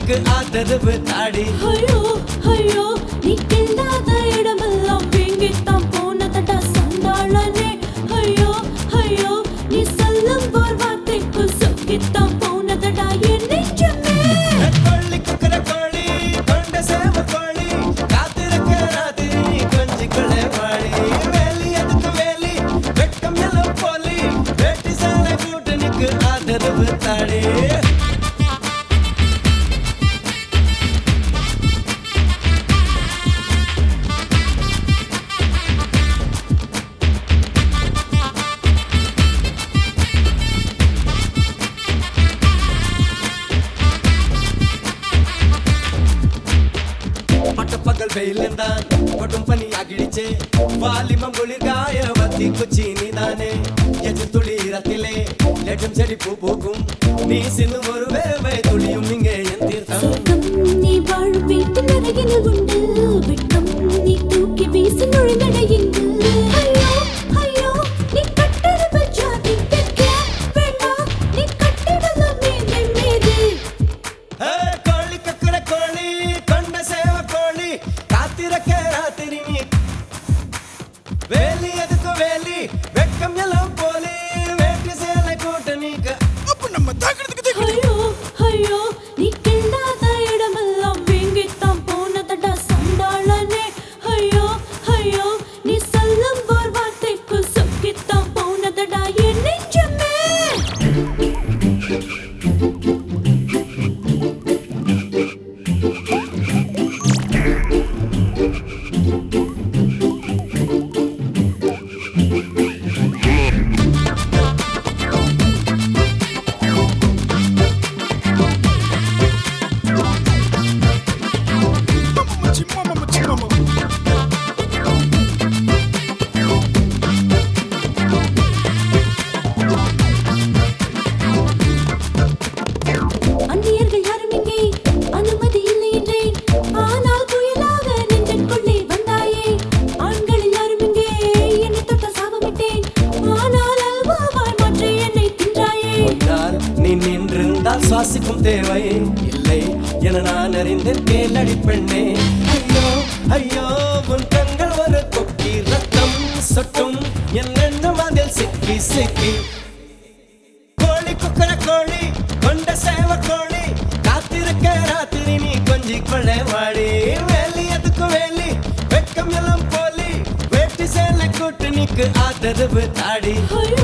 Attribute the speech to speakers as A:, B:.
A: கூட்டணிக்கு ஆதரவு தாடி
B: ஐயோ ஐயோ நீ கில்லாத இடமெல்லாம் வீங்கித்தான் போனதடா சண்டாளனே ஐயோ ஐயோ நீ சொல்லும் ஒரு வார்த்தைக்கு சொக்கித்தான் போனதடா என் நெஞ்சமே
A: கொள்ளி குக்கர கோழி கொண்ட சேவ கோழி காத்திருக்க ராத்திரி கொஞ்சிக்குள்ள வாழி வேலி எதுக்கு வேலி வெட்கம் எல்லாம் போலி வேட்டி சேலை கூட்டணிக்கு ஆதரவு தாடி பட்டப்பகல் வெயிலந்தான் கொட்டும் பனி அகிடிச்சே வாலிமம் குளிர்காய வத்தி குச்சி நீதானே எதிர் துளி ரத்திலே லெட்டும் செடி பூ பூக்கும் நீ சின்னும் ஒரு வேவை துளியும் இங்கே என் தீர்த்தம்
B: சொர்க்கம் நீ வாழும் வீட்டு நரகினில் உண்டு வெட்கம் நீ தூக்கி வீசி நுழைந்தட இங்கு ஐயோ ஐயோ நீ கட்டெடுப்பு ஜாதி பெற்ற வேண்டாம் நீ கட்டிடலாம் மீது மீது
A: ஏ, கோழி கக்குற கோழி கொண்ட சேவ கோழி காத்திருக்க ராத்திரி நீ வேலி எதுக்கு வேலி வெட்கம் எல்லாம் போலி வேட்டி சேலை கூட்டணிக்கு
C: அப்ப நம்ம தாக்கிறதுக்கு தேக்கு
B: ஐயோ ஐயோ நீ கில்லாத இடமெல்லாம் வீங்கித்தான் போனதடா சண்டாளனே ஐயோ ஐயோ நீ சொல்லும் ஒரு வார்த்தைக்கு சொக்கித்தான் போனதடா என் நெஞ்சமே
C: மாமா மச்சி மாமா மச்சி மாமா
B: அந்நியர்கள் யாரும் இங்கே அனுமதி இல்லை என்றேன் ஆனால் புயலாக நெஞ்சுக்குள்ளே வந்தாயே ஆண்கள் எல்லாரும் இங்கே என்னை தொட்ட சாபமிட்டேன் ஆனால் அல்வாவாய் மாற்றி என்னை தின்றாயே
A: முன்னால் நீ நின்றிருந்தால் சுவாசிக்கும் தேவை இல்லை என நான் அறிந்தேன் கேளடி பெண்ணே ஐயோ ஐயோ உன் கண்கள் ஒரு கொக்கி ரத்தம் சொட்டும் என் எண்ணம் அதில் சிக்கி சிக்கி கோழி குக்கர கோழி கொண்ட சேவ கோழி காத்திருக்க ராத்திரி நீ கொஞ்சி கொள்ளை வாடி வேலி எதுக்கு வேலி வெட்கம் எல்லாம் போலி வேட்டி சேலை கூட்டணிக்கு ஆதரவு தாடி
B: ஐயோ